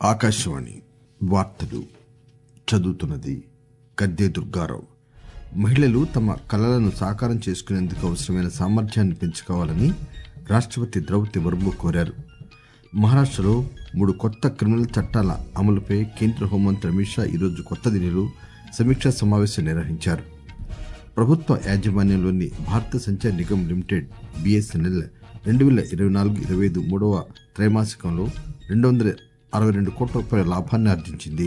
ఆకాశవాణి వార్తలు చదువుతున్నది గద్దే దుర్గారావు మహిళలు తమ కలలను సాకారం చేసుకునేందుకు అవసరమైన సామర్థ్యాన్ని పెంచుకోవాలని రాష్టపతి ద్రౌపది ముర్ము కోరారు మహారాష్టలో మూడు కొత్త క్రిమినల్ చట్టాల అమలుపై కేంద్ర హోంమంత్రి అమిత్ షా ఈరోజు కొత్త ఢిల్లీలో సమీక్షా సమావేశం నిర్వహించారు ప్రభుత్వ యాజమాన్యంలోని భారత సంచార్ నిగమ్ లిమిటెడ్ బీఎస్ఎన్ఎల్ రెండు వేల ఇరవై నాలుగు ఇరవై ఐదు మూడవ త్రైమాసికంలో రెండు వందల అరవై రెండు కోట్ల రూపాయల లాభాన్ని ఆర్జించింది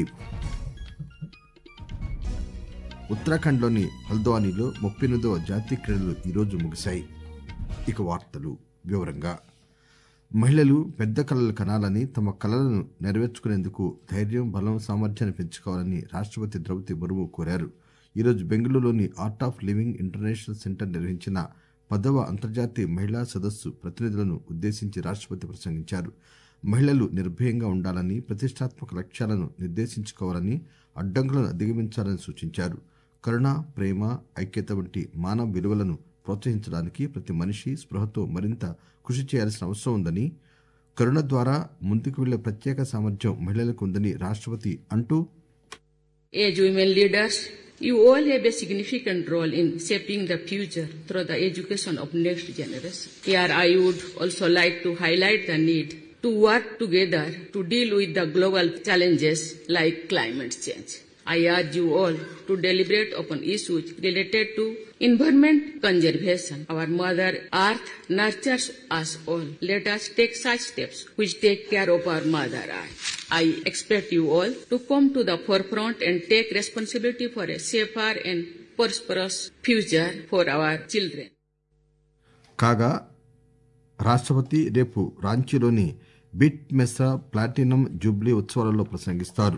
ఉత్తరాఖండ్లోని హల్ద్వానీలో ముప్పై ఎనిమిదవ జాతీయ క్రీడలు ఈరోజు ముగిశాయి ఇక వార్తలు వివరంగా మహిళలు పెద్ద కలలు కనాలని తమ కలలను నెరవేర్చుకునేందుకు ధైర్యం బలం సామర్థ్యాన్ని పెంచుకోవాలని రాష్టపతి ద్రౌపది ముర్ము కోరారు ఈరోజు బెంగళూరులోని art of living international centre నిర్వహించిన పదవ అంతర్జాతీయ మహిళా సదస్సు ప్రతినిధులను ఉద్దేశించి రాష్టపతి ప్రసంగించారు మహిళలు నిర్భయంగా ఉండాలని ప్రతిష్టాత్మక లక్ష్యాలను నిర్దేశించుకోవాలని అడ్డంకులను అధిగమించాలని సూచించారు కరుణ ప్రేమ ఐక్యత వంటి మానవ విలువలను ప్రోత్సహించడానికి ప్రతి మనిషి స్పృహతో మరింత కృషి చేయాల్సిన అవసరం ఉందని కరుణ ద్వారా ముందుకు వెళ్లే ప్రత్యేక సామర్థ్యం మహిళలకు ఉందని రాష్టపతి అంటూ As women leaders, you all have a significant role in shaping the future through the education of next generation. Here I would also like to highlight the need to work together to deal with the global challenges like climate change. I urge you all to deliberate upon issues related to environment conservation. Our Mother Earth nurtures us all. Let us take such steps which take care of our Mother Earth. I expect you all to come to the forefront and take responsibility for a safer and prosperous future for our children. కాగా రాష్టపతి రేపు రాంచీలోని BIT Mesra platinum jubilee ఉత్సవాలలో ప్రసంగిస్తారు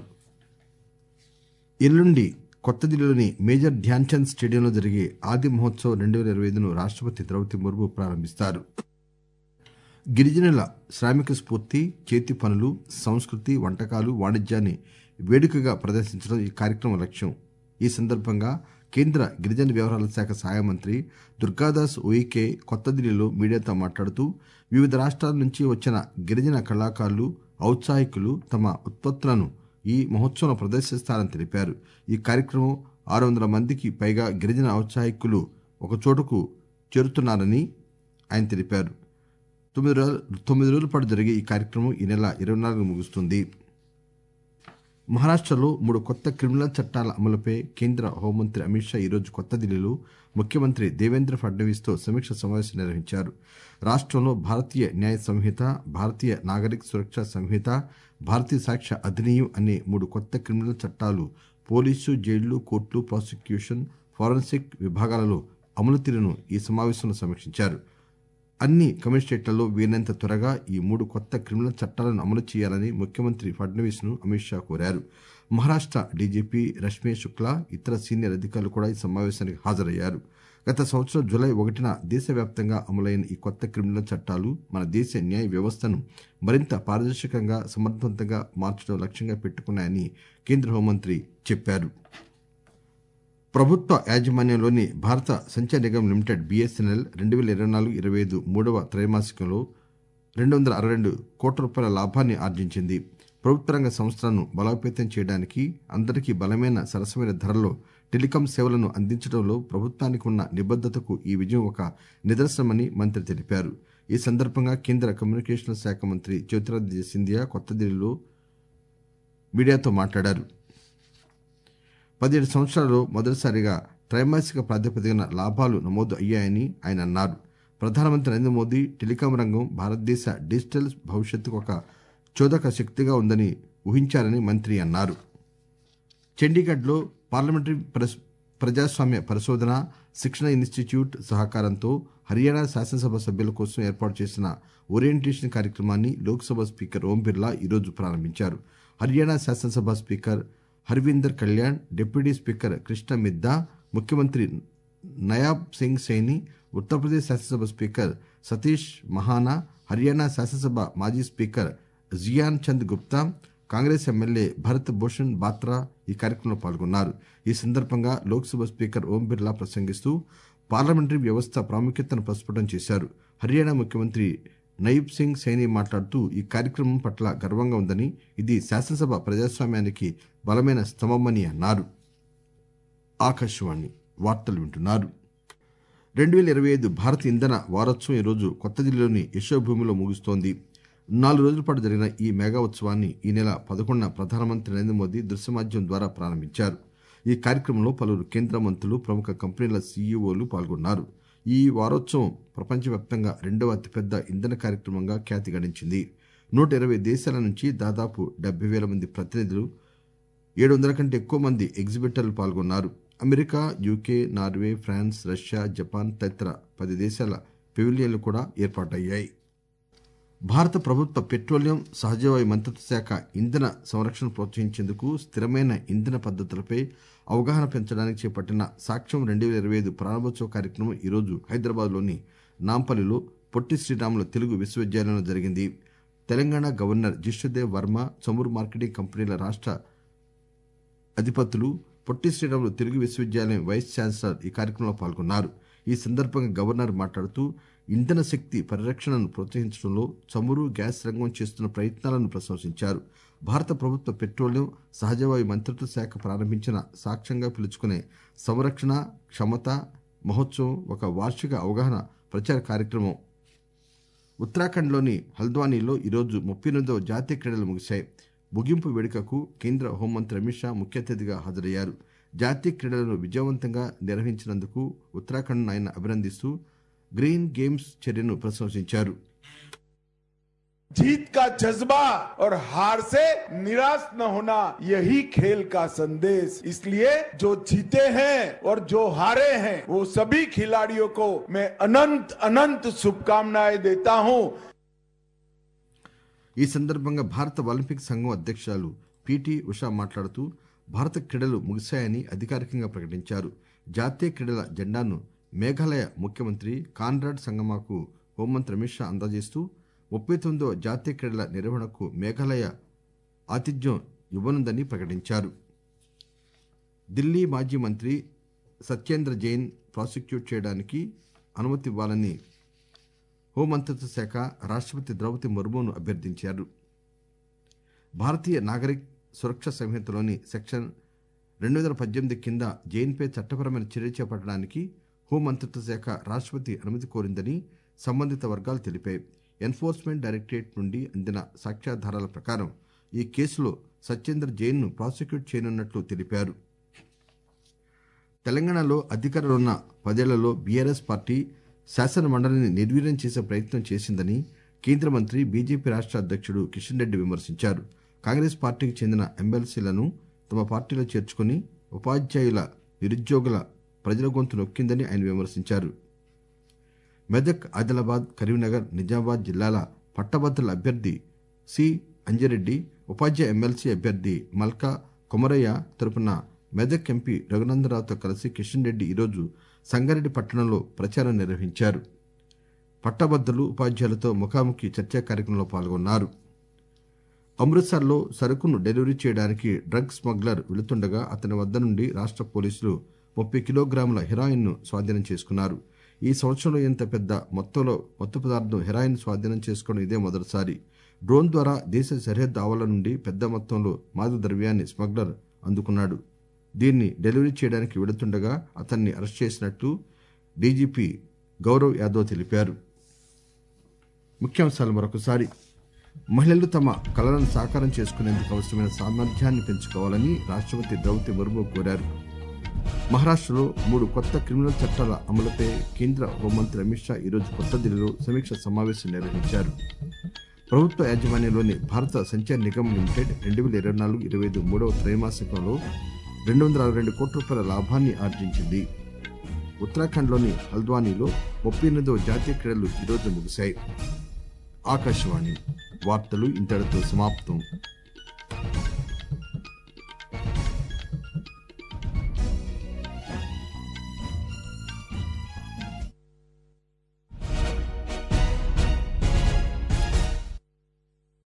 ఎల్లుండి కొత్త ఢిల్లీలోని major Dhyan Chand స్టేడియంలో జరిగే ఆది మహోత్సవ్ రెండు వేల ఇరవై ఐదును రాష్టపతి ద్రౌపది ముర్ము ప్రారంభిస్తారు గిరిజనుల శ్రామిక స్ఫూర్తి చేతి పనులు సంస్కృతి వంటకాలు వాణిజ్యాన్ని వేడుకగా ప్రదర్శించడం ఈ కార్యక్రమం లక్ష్యం ఈ సందర్భంగా కేంద్ర గిరిజన వ్యవహారాల శాఖ సహాయ మంత్రి దుర్గాదాస్ ఉయికే కొత్త ఢిల్లీలో మీడియాతో మాట్లాడుతూ వివిధ రాష్ట్రాల నుంచి వచ్చిన గిరిజన కళాకారులు ఔత్సాహికులు తమ ఉత్పత్తులను ఈ మహోత్సవంలో ప్రదర్శిస్తారని తెలిపారు ఈ కార్యక్రమం ఆరు వందల మందికి పైగా గిరిజన ఔత్సాహికులు ఒక చోటుకు చేరుతున్నారని ఆయన తెలిపారు తొమ్మిది రోజుల తొమ్మిది రోజుల పాటు జరిగే ఈ కార్యక్రమం ఈ నెల ఇరవై నాలుగు ముగుస్తుంది మహారాష్టలో మూడు కొత్త క్రిమినల్ చట్టాల అమలుపై కేంద్ర హోంమంత్రి అమిత్ షా ఈరోజు కొత్త ఢిల్లీలో ముఖ్యమంత్రి దేవేంద్ర ఫడ్నవీస్ తో సమీక్ష సమావేశం నిర్వహించారు రాష్టంలో భారతీయ న్యాయ సంహిత భారతీయ నాగరిక సురక్ష సంహిత భారతీయ సాక్ష్య అధినియం అనే మూడు కొత్త క్రిమినల్ చట్టాలు పోలీసు జైళ్లు కోర్టులు ప్రాసిక్యూషన్ ఫోరెన్సిక్ విభాగాలలో అమలు తీరును ఈ సమావేశంలో సమీక్షించారు అన్ని కమిషనరేట్లలో వీలైనంత త్వరగా ఈ మూడు కొత్త క్రిమినల్ చట్టాలను అమలు చేయాలని ముఖ్యమంత్రి ఫడ్నవీస్ ను అమిత్ షా కోరారు మహారాష్ట డీజీపీ రష్మీ శుక్లా ఇతర సీనియర్ అధికారులు కూడా ఈ సమావేశానికి హాజరయ్యారు గత సంవత్సరం జులై ఒకటిన దేశవ్యాప్తంగా అమలైన ఈ కొత్త క్రిమినల్ చట్టాలు మన దేశ న్యాయ వ్యవస్థను మరింత పారదర్శకంగా సమర్థవంతంగా మార్చడం లక్ష్యంగా పెట్టుకున్నాయని కేంద్ర హోంమంత్రి చెప్పారు ప్రభుత్వ యాజమాన్యంలోని భారత సంచార్ నిగమ్ లిమిటెడ్ బీఎస్ఎన్ఎల్ రెండు వేల ఇరవై నాలుగు ఇరవై ఐదు మూడవ త్రైమాసికంలో రెండు వందల అరవై రెండు కోట్ల రూపాయల లాభాన్ని ఆర్జించింది ప్రభుత్వ రంగ సంస్థలను బలోపేతం చేయడానికి అందరికీ బలమైన సరసమైన ధరల్లో టెలికాం సేవలను అందించడంలో ప్రభుత్వానికి ఉన్న నిబద్దతకు ఈ విజయం ఒక నిదర్శనమని మంత్రి తెలిపారు ఈ సందర్భంగా కేంద్ర కమ్యూనికేషన్ల శాఖ మంత్రి జ్యోతిరాదిత్య సింధియా కొత్త ఢిల్లీలో మీడియాతో మాట్లాడారు పదిహేడు సంవత్సరాల్లో మొదటిసారిగా త్రైమాసిక ప్రాతిపదికన లాభాలు నమోదు అయ్యాయని ఆయన అన్నారు ప్రధానమంత్రి నరేంద్ర మోదీ టెలికాం రంగం భారతదేశ డిజిటల్ భవిష్యత్తుకు ఒక చోదక శక్తిగా ఉందని ఊహించారని మంత్రి అన్నారు చండీగఢ్లో పార్లమెంటరీ ప్రజాస్వామ్య పరిశోధన శిక్షణ ఇన్స్టిట్యూట్ సహకారంతో హర్యానా శాసనసభ సభ్యుల కోసం ఏర్పాటు చేసిన ఓరియంటేషన్ కార్యక్రమాన్ని లోక్సభ స్పీకర్ ఓం బిర్లా ఈరోజు ప్రారంభించారు హర్యానా శాసనసభ speaker Harvinder Kalyan deputy speaker Krishna Middha ముఖ్యమంత్రి నయాబ్ సింగ్ సైని ఉత్తరప్రదేశ్ శాసనసభ స్పీకర్ సతీష్ మహానా హర్యానా శాసనసభ మాజీ స్పీకర్ జియాన్ చంద్ గుప్తా కాంగ్రెస్ ఎమ్మెల్యే భరత్ భూషణ్ బాత్రా ఈ కార్యక్రమంలో పాల్గొన్నారు ఈ సందర్భంగా లోక్సభ స్పీకర్ ఓం బిర్లా ప్రసంగిస్తూ పార్లమెంటరీ వ్యవస్థ ప్రాముఖ్యతను ప్రస్ఫుటం చేశారు హర్యానా ముఖ్యమంత్రి నయీబ్ సింగ్ సైని మాట్లాడుతూ ఈ కార్యక్రమం పట్ల గర్వంగా ఉందని ఇది శాసనసభ ప్రజాస్వామ్యానికి బలమైన స్తంభమని అన్నారు ఆకాశవాణి వార్తలు వింటున్నారు రెండు వేల ఇరవై ఐదు భారత ఇంధన వారోత్సవం ఈరోజు కొత్త ఢిల్లీలోని యశోభూమిలో ముగుస్తోంది నాలుగు రోజుల పాటు జరిగిన ఈ మెగా ఉత్సవాన్ని ఈ నెల పదకొండున ప్రధానమంత్రి నరేంద్ర మోదీ దృశ్య మాధ్యమం ద్వారా ప్రారంభించారు ఈ కార్యక్రమంలో పలువురు కేంద్ర మంత్రులు ప్రముఖ కంపెనీల సీఈఓలు పాల్గొన్నారు ఈ వారోత్సవం ప్రపంచవ్యాప్తంగా రెండవ అతిపెద్ద ఇంధన కార్యక్రమంగా ఖ్యాతి గడించింది నూట ఇరవై దేశాల నుంచి దాదాపు డెబ్బై వేల మంది ప్రతినిధులు ఏడు వందల కంటే ఎక్కువ మంది ఎగ్జిబిటర్లు పాల్గొన్నారు America UK Norway France Russia Japan తదితర పది దేశాల పెవిలియన్లు కూడా ఏర్పాటయ్యాయి భారత ప్రభుత్వ పెట్రోలియం సహజవాయు మంత్రిత్వ శాఖ ఇంధన సంరక్షణ ప్రోత్సహించేందుకు స్థిరమైన ఇంధన పద్ధతులపై అవగాహన పెంచడానికి చేపట్టిన సాక్ష్యం రెండు వేల ఇరవై ఐదు ప్రారంభోత్సవ కార్యక్రమం ఈరోజు హైదరాబాద్లోని నాంపల్లిలో పొట్టి శ్రీరాములు తెలుగు విశ్వవిద్యాలయంలో జరిగింది తెలంగాణ గవర్నర్ జిష్ణుదేవ్ వర్మ చమురు మార్కెటింగ్ కంపెనీల రాష్ట్ర అధిపతులు పొట్టి శ్రీరాములు తెలుగు విశ్వవిద్యాలయం వైస్ ఛాన్సలర్ ఈ కార్యక్రమంలో పాల్గొన్నారు ఈ సందర్భంగా గవర్నర్ మాట్లాడుతూ ఇంధన శక్తి పరిరక్షణను ప్రోత్సహించడంలో చమురు గ్యాస్ రంగం చేస్తున్న ప్రయత్నాలను ప్రశంసించారు భారత ప్రభుత్వ పెట్రోలియం సహజవాయు మంత్రిత్వ శాఖ ప్రారంభించిన సాక్ష్యంగా పిలుచుకునే సంరక్షణ క్షమత మహోత్సవం ఒక వార్షిక అవగాహన ప్రచార కార్యక్రమం ఉత్తరాఖండ్లోని హల్ద్వానీలో ఈరోజు ముప్పై ఎనిమిదవ జాతీయ క్రీడలు ముగిశాయి ముగింపు వేడుకకు కేంద్ర హోంమంత్రి అమిత్ షా ముఖ్య అతిథిగా హాజరయ్యారు జాతీయ క్రీడలను విజయవంతంగా నిర్వహించినందుకు ఉత్తరాఖండ్ ఆయన అభినందిస్తూ గ్రీన్ గేమ్స్ చర్యను ప్రశంసించారు जीत का जज्बा और हार से निराश न होना यही खेल का संदेश इसलिए जो जीते हैं और जो हारे हैं वो सभी खिलाड़ियों को मैं अनंत अनंत शुभकामनाएं देता हूं ఈ సందర్భంగా భారత ఒలింపిక్ సంఘం అధ్యక్షురాలు పిటి ఉషా మాట్లాడుతూ భారత క్రీడలు ముగిశాయని అధికారికంగా ప్రకటించారు జాతీయ క్రీడల జెండాను మేఘాలయ ముఖ్యమంత్రి కాన్రాడ్ సంగమాకు హోంమంత్రి అమిత్ షా అందజేస్తూ ముప్పై తొమ్మిదవ జాతీయ క్రీడల నిర్వహణకు మేఘాలయ ఆతిథ్యం ఇవ్వనుందని ప్రకటించారు ఢిల్లీ మాజీ మంత్రి సత్యేంద్ర జైన్ ప్రాసిక్యూట్ చేయడానికి అనుమతి ఇవ్వాలని హోంమంత్రిత్వ శాఖ రాష్ట్రపతి ద్రౌపది ముర్మును అభ్యర్థించారు భారతీయ నాగరిక్ సురక్ష సంహితలోని సెక్షన్ రెండు వందల పద్దెనిమిది కింద జైన్పై చట్టపరమైన చర్య చేపట్టడానికి హోంమంత్రిత్వ శాఖ రాష్ట్రపతి అనుమతి కోరిందని సంబంధిత వర్గాలు తెలిపాయి ఎన్ఫోర్స్మెంట్ డైరెక్టరేట్ నుండి అందిన సాక్ష్యాధారాల ప్రకారం ఈ కేసులో సత్యేంద్ర జైన్ను ప్రాసిక్యూట్ చేయనున్నట్లు తెలిపారు తెలంగాణలో అధికారంలో ఉన్న పదేళ్లలో బీఆర్ఎస్ పార్టీ శాసన మండలిని నిర్వీర్యం చేసే ప్రయత్నం చేసిందని కేంద్ర మంత్రి బీజేపీ రాష్ట్ర అధ్యక్షుడు కిషన్ రెడ్డి విమర్శించారు కాంగ్రెస్ పార్టీకి చెందిన ఎమ్మెల్సీలను తమ పార్టీలో చేర్చుకుని ఉపాధ్యాయుల నిరుద్యోగుల ప్రజల గొంతు నొక్కిందని ఆయన విమర్శించారు మెదక్ ఆదిలాబాద్ కరీంనగర్ నిజామాబాద్ జిల్లాల పట్టభద్రుల అభ్యర్థి సి అంజిరెడ్డి ఉపాధ్యాయ ఎమ్మెల్సీ అభ్యర్థి మల్కా కొమరయ్య తరపున మెదక్ ఎంపీ రఘునందరావుతో కలిసి కిషన్ రెడ్డి ఈరోజు సంగారెడ్డి పట్టణంలో ప్రచారం నిర్వహించారు పట్టభద్రులు ఉపాధ్యాయులతో ముఖాముఖి చర్చా కార్యక్రమంలో పాల్గొన్నారు అమృత్సర్లో సరుకును డెలివరీ చేయడానికి డ్రగ్ స్మగ్లర్ వెళుతుండగా అతని వద్ద నుండి రాష్ట్ర పోలీసులు ముప్పై కిలోగ్రాముల హెరాయిన్ను స్వాధీనం చేసుకున్నారు ఈ సంవత్సరంలో ఇంత పెద్ద మొత్తంలో మత్తు పదార్థం హెరాయిన్ స్వాధీనం చేసుకోవడం ఇదే మొదటిసారి డ్రోన్ ద్వారా దేశ సరిహద్దు ఆవల నుండి పెద్ద మొత్తంలో మాదక ద్రవ్యాన్ని స్మగ్లర్ అందుకున్నాడు దీన్ని డెలివరీ చేయడానికి వెళుతుండగా అతన్ని అరెస్ట్ చేసినట్లు డీజీపీ గౌరవ్ యాదవ్ తెలిపారు ముఖ్యాంశాలు మరొకసారి మహిళలు తమ కలలను సాకారం చేసుకునేందుకు అవసరమైన సామర్థ్యాన్ని పెంచుకోవాలని రాష్ట్రపతి ద్రౌపది ముర్ము కోరారు మహారాష్ట్రలో మూడు కొత్త క్రిమినల్ చట్టాల అమలుపై కేంద్ర హోంమంత్రి అమిత్ షా ఈరోజు కొత్త ఢిల్లీలో సమీక్ష సమావేశం నిర్వహించారు ప్రభుత్వ యాజమాన్యంలోని భారత సంచార్ నిగమ్ లిమిటెడ్ రెండు వేల ఇరవై నాలుగు ఇరవై ఐదు మూడవ త్రైమాసికంలో రెండు వందల అరవై రెండు కోట్ల రూపాయల లాభాన్ని ఆర్జించింది ఉత్తరాఖండ్లోని హల్ద్వానీలో ముప్పై ఎనిమిదవ జాతీయ క్రీడలు ఈరోజు ముగిశాయి ఆకాశవాణి వార్తలు ఇంతటితో సమాప్తం